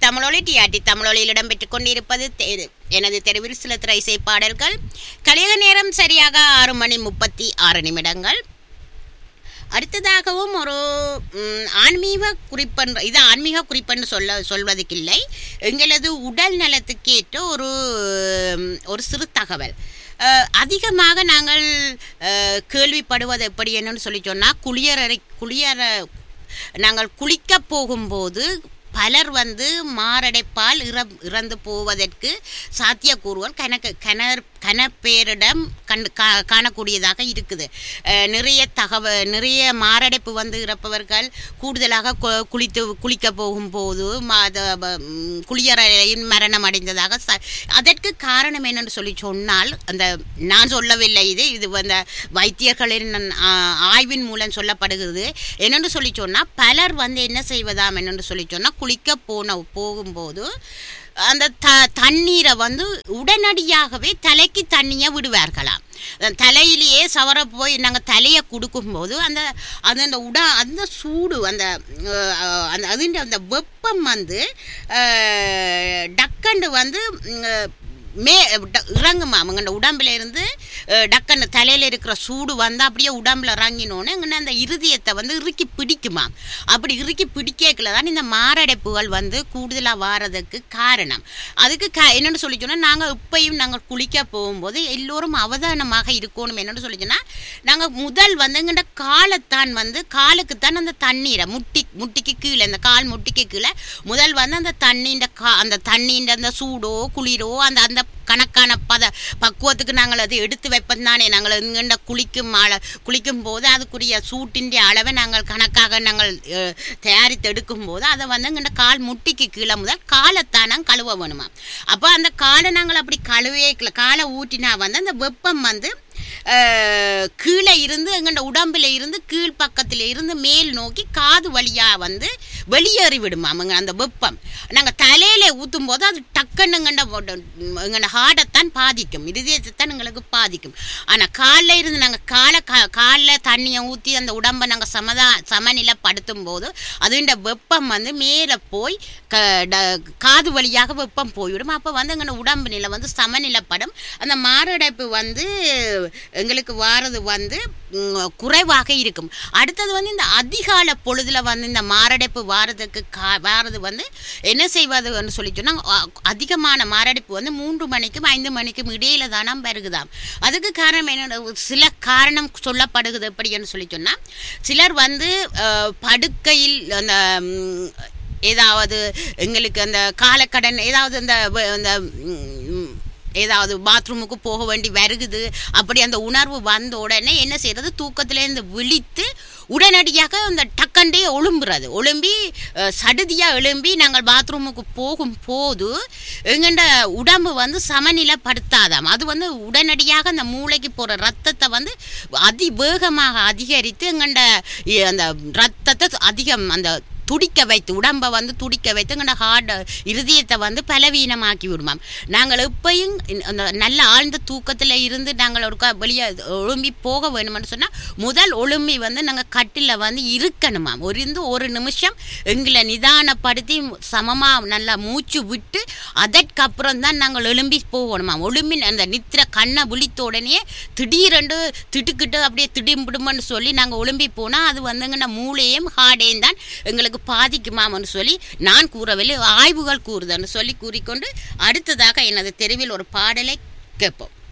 தமிழொலி டிஆர்டி தமிழொலியில் இடம்பெற்றுக் கொண்டிருப்பது தெரு எனது தெருவில் சில திரை இசை பாடல்கள் கலியக நேரம் சரியாக ஆறு மணி முப்பத்தி ஆறு நிமிடங்கள் அடுத்ததாகவும் ஒரு ம், ஆன்மீக குறிப்பென்று இது ஆன்மீக குறிப்பென்று சொல்ல சொல்வதற்கில்லை எங்களது உடல் நலத்துக்கேற்ற ஒரு ம், ஒரு சிறு தகவல் அஹ், அதிகமாக நாங்கள் அஹ், கேள்விப்படுவது எப்படி என்னன்னு சொல்லி சொன்னால் குளியலறை குளியற நாங்கள் குளிக்க போகும்போது பலர் வந்து மாரடைப்பால் இற இறந்து போவதற்கு சாத்தியக்கூறுகள் கணக்கு கணர் கனப்பேரிடம் கண் கா காணக்கூடியதாக இருக்குது அஹ் நிறைய தகவல் நிறைய மாரடைப்பு வந்து இறப்பவர்கள் கூடுதலாக கு- குளித்து குளிக்க போகும்போது ம- அது, ப- ம், குளியறையில் மரணம் அடைந்ததாக ச அதற்கு காரணம் என்னன்னு சொல்லி சொன்னால் அந்த நான் சொல்லவில்லை இது இது அந்த வைத்தியர்களின் ஆ, ஆய்வின் மூலம் சொல்லப்படுகிறது என்னென்று சொல்லி சொன்னால் பலர் வந்து என்ன செய்வதாம் என்னென்று சொல்லி சொன்னால் குளிக்க போன போகும்போது அந்த த தண்ணீரை வந்து உடனடியாகவே தலைக்கு தண்ணியை விடுவார்களாம் அந்த தலையிலேயே சவர போய் நாங்கள் தலையை கொடுக்கும்போது அந்த அது அந்த உட அந்த சூடு அந்த அஹ், அந்த அதுன்ற அந்த வெப்பம் வந்து அஹ், டக்கண்டு வந்து ம், மே ட- இறங்குமா அவங்க உடம்புல இருந்து அஹ், டக்குன்னு தலையில் இருக்கிற சூடு வந்து அப்படியே உடம்புல இறங்கினோன்னு இங்கே அந்த இருதயத்தை வந்து இறுக்கி பிடிக்குமா அப்படி இறுக்கி பிடிக்கல தான் இந்த மாரடைப்புகள் வந்து கூடுதலாக வாரதுக்கு காரணம் அதுக்கு க என்னென்னு சொல்லி சொன்னால் நாங்கள் இப்பயும் நாங்கள் குளிக்க போகும்போது எல்லோரும் அவதானமாக இருக்கணும் என்னென்னு சொல்லி சொன்னால் நாங்கள் முதல் வந்து எங்கள்கிட்ட காலைத்தான் வந்து காலுக்குத்தான் அந்த தண்ணீரை முட்டி முட்டிக்கு கீழே அந்த கால் முட்டிக்கு கீழே முதல் வந்து அந்த தண்ணீண்ட கா அந்த தண்ணீண்ட அந்த சூடோ குளிரோ அந்த அந்த கணக்கான பத பக்குவத்துக்கு நாங்கள் அது எடுத்து வைப்பது தானே நாங்கள் இங்கண்ட குளிக்கும் அள குளிக்கும் போது அதுக்குரிய சூட்டின் அளவை நாங்கள் கணக்காக நாங்கள் அஹ், தயாரித்து எடுக்கும் போது அதை வந்து எங்கண்ட கால் முட்டிக்கு கீழே முதல் காலைத்தான் நாங்கள் கழுவ வேணுமா அப்போ அந்த காலை நாங்கள் அப்படி கழுவே காலை ஊற்றினா வந்து அந்த வெப்பம் வந்து அஹ், கீழே இருந்து எங்கள்ட உடம்புல இருந்து கீழ் பக்கத்தில் இருந்து மேல் நோக்கி காது வழியாக வந்து வெளியேறி விடுமா அவங்க அந்த வெப்பம் நாங்கள் தலையில ஊற்றும் போது அது டக்குன்னு எங்கண்ட எங்கள்ட ஹார்ட்டைத்தான் பாதிக்கும் இருதயத்தைத்தான் எங்களுக்கு பாதிக்கும் ஆனால் காலில் இருந்து நாங்கள் காலை கா காலில் தண்ணியை ஊற்றி அந்த உடம்பை நாங்கள் சமதா சமநிலைப்படுத்தும் போது அதுண்ட வெப்பம் வந்து மேலே போய் க ட- காது வழியாக வெப்பம் போய்விடும் அப்போ வந்து எங்களோட உடம்பு நிலை வந்து சமநிலைப்படும் அந்த மாரடைப்பு வந்து எங்களுக்கு வாரது வந்து ம், குறைவாக இருக்கும் அடுத்தது வந்து இந்த அதிகால பொழுதுல வந்து இந்த மாரடைப்பு வாரதுக்கு கா வாரது வந்து என்ன செய்வதுன்னு சொல்லி சொன்னால் அ- அதிகமான மாரடைப்பு வந்து மூன்று மணிக்கும் ஐந்து மணிக்கும் இடையில தானாம் வருகுதாம் அதுக்கு காரணம் என்ன சில காரணம் சொல்லப்படுகிறது எப்படின்னு சொல்லி சொன்னால் சிலர் வந்து அஹ், படுக்கையில் அந்த ம், ஏதாவது எங்களுக்கு அந்த காலக்கடன் ஏதாவது அந்த வ- அந்த ம், ஏதாவது பாத்ரூமுக்கு போக வேண்டி வருகுது அப்படி அந்த உணர்வு வந்த உடனே என்ன செய்யறது தூக்கத்திலேருந்து விழித்து உடனடியாக அந்த டக்கண்டே ஒழும்புறது ஒழும்பி அஹ், சடுதியா எழும்பி நாங்கள் பாத்ரூமுக்கு போகும் போது எங்கண்ட உடம்பு வந்து சமநிலைப்படுத்தாதாம் அது வந்து உடனடியாக அந்த மூளைக்கு போகிற ரத்தத்தை வந்து அதிவேகமாக அதிகரித்து எங்கண்ட இ- அந்த ரத்தத்தை அதிகம் அந்த துடிக்க வைத்து உடம்பை வந்து துடிக்க வைத்து எங்களோட ஹார்ட் இருதயத்தை வந்து பலவீனமாக்கி விடுமாம் நாங்கள் எப்பயும் இந்த- அந்த நல்ல ஆழ்ந்த தூக்கத்தில் இருந்து நாங்கள் ஒரு வெளியே ஒழும்பி போக வேணும்னு சொன்னால் முதல் ஒழும்பி வந்து நாங்கள் கட்டில் வந்து இருக்கணுமாம் ஒரு இருந்து ஒரு நிமிஷம் எங்களை நிதானப்படுத்தி சமமாக நல்லா மூச்சு விட்டு அதற்கப்புறம் தான் நாங்கள் எழும்பி போகணுமாம் ஒழும்பி அந்த நித்திர கண்ணை விழித்த உடனே திடீரென்று திடுக்கிட்டு அப்படியே திடிம்பிடுமென்னு சொல்லி நாங்கள் ஒழும்பி போனால் அது வந்துங்கன்னா மூளையும் ஹார்டையும் தான் எங்களுக்கு பாதிக்குமாம்னு சொல்லி நான் கூறவில்லை ஆய்வுகள் கூறுதுன்னு சொல்லி கூறிக்கொண்டு அடுத்ததாக எனது தெருவில் ஒரு பாடலை கேட்போம்